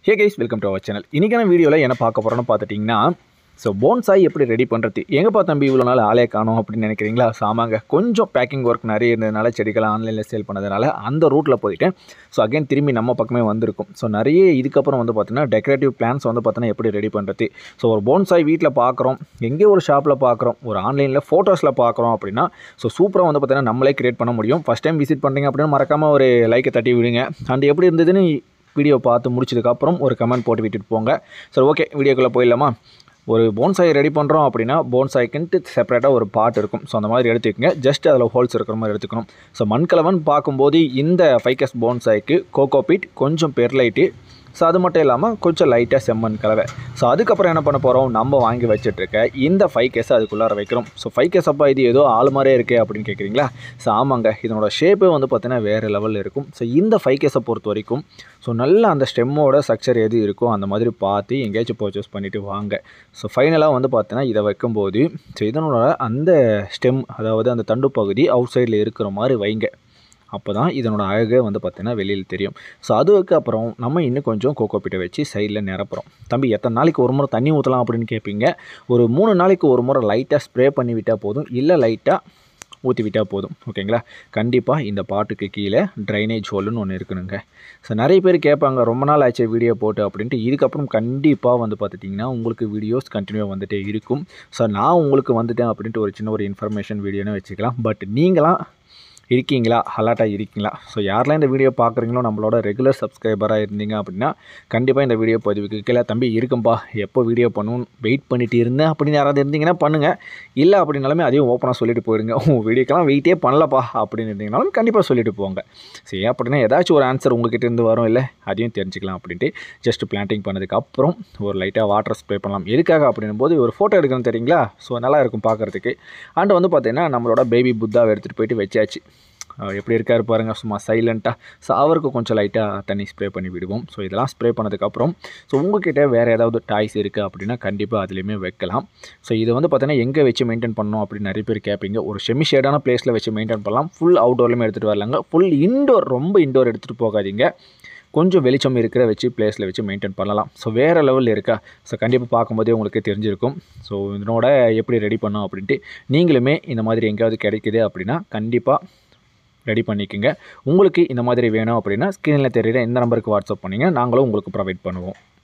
hey guys welcome to our channel இன்றைக்கான வீடியோவில் என்ன பார்க்க போகிறோன்னு பார்த்துட்டிங்கன்னா ஸோ போன்சாய் எப்படி ரெடி பண்ணுறது எங்கேப்பா தம்பி இவ்வளோ நாள் ஆளே காணோம் அப்படின்னு நினைக்கிறீங்களா ஸோ ஆமாங்க கொஞ்சம் பேக்கிங் ஒர்க் நிறைய இருந்ததுனால செடிகளை ஆன்லைனில் சேல் பண்ணதுனால அந்த ரூட்டில் போயிட்டேன் ஸோ அகைன் திரும்பி நம்ம பக்கமே வந்திருக்கும் ஸோ நிறைய இதுக்கப்புறம் வந்து பார்த்தீங்கன்னா டெக்கரேட்டிவ் பிளான்ஸ் வந்து பார்த்தீங்கன்னா எப்படி ரெடி பண்ணுறது ஸோ ஒரு போன்சாய் வீட்டில் பார்க்குறோம் எங்கேயோ ஒரு ஷாப்பில் பார்க்குறோம் ஒரு ஆன்லைனில் ஃபோட்டோஸில் பார்க்குறோம் அப்படின்னா ஸோ சூப்பராக வந்து பார்த்தீங்கன்னா நம்மளே கிரியேட் பண்ண முடியும் ஃபஸ்ட் டைம் விசிட் பண்ணுறீங்க அப்படின்னா மறக்காமல் ஒரு லைக்கை தட்டி விடுங்க அண்ட் எப்படி இருந்ததுன்னு வீடியோ பார்த்து முடிச்சதுக்கப்புறம் ஒரு கமெண்ட் போட்டு விட்டுட்டு போங்க சரி ஓகே வீடியோக்குள்ளே போயிடலாமா ஒரு போன்சாய் ரெடி பண்ணுறோம் அப்படின்னா போன்சாய்க்குன்ட்டு செப்பரேட்டாக ஒரு பாட் இருக்கும் ஸோ அந்த மாதிரி எடுத்துக்கங்க ஜஸ்ட் அதில் ஹோல்ஸ் இருக்கிற மாதிரி எடுத்துக்கணும் ஸோ மண்கலவன் பார்க்கும்போது இந்த ஃபைக்கஸ் போன்சாய்க்கு கோகோபீட் கொஞ்சம் பெர்லைட்டு ஸோ அது மட்டும் இல்லாமல் கொஞ்சம் லைட்டாக செம்மண் கலவை ஸோ அதுக்கப்புறம் என்ன பண்ண போகிறோம் நம்ம வாங்கி வச்சுட்ருக்க இந்த ஃபைவ் கேஸை அதுக்குள்ளார வைக்கிறோம் ஸோ ஃபைவ் கேஸ் அப்பா இது ஏதோ ஆள் மாதிரியே இருக்கே அப்படின்னு கேட்குறீங்களா ஸோ ஆமாங்க இதனோட ஷேப்பே வந்து பார்த்தீங்கன்னா வேறு லெவலில் இருக்கும் ஸோ இந்த ஃபைவ் கேஸை பொறுத்த வரைக்கும் ஸோ நல்ல அந்த ஸ்டெம்மோட ஸ்ட்ரக்சர் எது இருக்கோ அந்த மாதிரி பார்த்து எங்கேயாச்சும் பர்ச்சேஸ் பண்ணிவிட்டு வாங்க ஸோ ஃபைனலாக வந்து பார்த்தீங்கன்னா இதை வைக்கும்போது ஸோ இதனோட அந்த ஸ்டெம் அதாவது அந்த தண்டு பகுதி அவுட் சைடில் இருக்கிற மாதிரி வைங்க அப்போ தான் இதனோட அழகே வந்து பார்த்தீங்கன்னா வெளியில் தெரியும் ஸோ அதுக்கு அப்புறம் நம்ம இன்னும் கொஞ்சம் கோகோப்பீட்டை வச்சு சைடில் நிரப்புறோம் தம்பி எத்தனை நாளைக்கு ஒரு முறை தண்ணி ஊற்றலாம் அப்படின்னு கேட்பீங்க ஒரு மூணு நாளைக்கு ஒரு முறை லைட்டாக ஸ்ப்ரே பண்ணி விட்டால் போதும் இல்லை லைட்டாக ஊற்றி விட்டால் போதும் ஓகேங்களா கண்டிப்பாக இந்த பாட்டுக்கு கீழே ட்ரைனேஜ் ஹோல்னு ஒன்று இருக்கணுங்க ஸோ நிறைய பேர் கேட்பாங்க ரொம்ப நாள் ஆச்சு வீடியோ போட்டு அப்படின்ட்டு இதுக்கப்புறம் கண்டிப்பாக வந்து பார்த்துட்டிங்கன்னா உங்களுக்கு வீடியோஸ் கண்டினியூவாக வந்துட்டே இருக்கும் ஸோ நான் உங்களுக்கு வந்துட்டேன் அப்படின்ட்டு ஒரு சின்ன ஒரு இன்ஃபர்மேஷன் வீடியோன்னு வச்சுக்கலாம் பட் நீங்களாம் இருக்கீங்களா அலர்ட்டாக இருக்கீங்களா ஸோ யாரெல்லாம் இந்த வீடியோ பார்க்குறீங்களோ நம்மளோட ரெகுலர் சப்ஸ்கிரைபராக இருந்தீங்க அப்படின்னா கண்டிப்பாக இந்த வீடியோ பதிவுக்கு கீழே தம்பி இருக்கும்பா எப்போ வீடியோ பண்ணுவோம் வெயிட் பண்ணிட்டு இருந்தேன் அப்படின்னு யாராவது இருந்தீங்கன்னா பண்ணுங்கள் இல்லை அப்படின்னாலுமே அதையும் ஓப்பனாக சொல்லிட்டு போயிடுங்க உங்கள் வீடியோக்கெல்லாம் வெயிட்டே பண்ணலப்பா அப்படின்னு இருந்தீங்கனாலும் கண்டிப்பாக சொல்லிட்டு போங்க சரி அப்படின்னா ஏதாச்சும் ஒரு ஆன்சர் உங்ககிட்ட இருந்து வரும் இல்லை அதையும் தெரிஞ்சுக்கலாம் அப்படின்ட்டு ஜஸ்ட் பிளான்டிங் பண்ணதுக்கு அப்புறம் ஒரு லைட்டாக வாட்டர் ஸ்ப்ரே பண்ணலாம் எதுக்காக அப்படின்னும் போது ஒரு ஃபோட்டோ எடுக்கணும் தெரியுங்களா ஸோ நல்லா இருக்கும் பார்க்குறதுக்கு அண்ட் வந்து பார்த்தீங்கன்னா நம்மளோட பேபி புத்தாவை எடுத்துகிட்டு போயிட்டு வச்சாச்சு அவர் எப்படி இருக்காரு பாருங்கள் சும்மா சைலண்ட்டாக ஸோ அவருக்கு கொஞ்சம் லைட்டாக தண்ணி ஸ்ப்ரே பண்ணி விடுவோம் ஸோ இதெல்லாம் ஸ்ப்ரே பண்ணதுக்கப்புறம் ஸோ உங்ககிட்ட வேறு ஏதாவது டாய்ஸ் இருக்குது அப்படின்னா கண்டிப்பாக அதுலேயுமே வைக்கலாம் ஸோ இது வந்து பார்த்தீங்கன்னா எங்கே வச்சு மெயின்டைன் பண்ணணும் அப்படின்னு நிறைய பேர் கேட்பீங்க ஒரு செமி ஷேடான பிளேஸில் வச்சு மெயின்டைன் பண்ணலாம் ஃபுல் அவுட்டோர்லையுமே எடுத்துகிட்டு வரலாங்க ஃபுல் இன்டோர் ரொம்ப இன்டோர் எடுத்துகிட்டு போகாதீங்க கொஞ்சம் வெளிச்சம் இருக்கிற வச்சு பிளேஸில் வச்சு மெயின்டைன் பண்ணலாம் ஸோ வேறு லெவலில் இருக்கா ஸோ கண்டிப்பாக பார்க்கும்போதே உங்களுக்கு தெரிஞ்சிருக்கும் ஸோ இதனோட எப்படி ரெடி பண்ணோம் அப்படின்ட்டு நீங்களுமே இந்த மாதிரி எங்கேயாவது கிடைக்குது அப்படின்னா கண்டிப்பாக ரெடி பண்ணிக்கோங்க உங்களுக்கு இந்த மாதிரி வேணும் அப்படின்னா ஸ்க்ரீனில் தெரியுற இந்த நம்பருக்கு வாட்ஸ்அப் பண்ணிங்க நாங்களும் உங்களுக்கு ப்ரொவைட் பண்ணுவோம்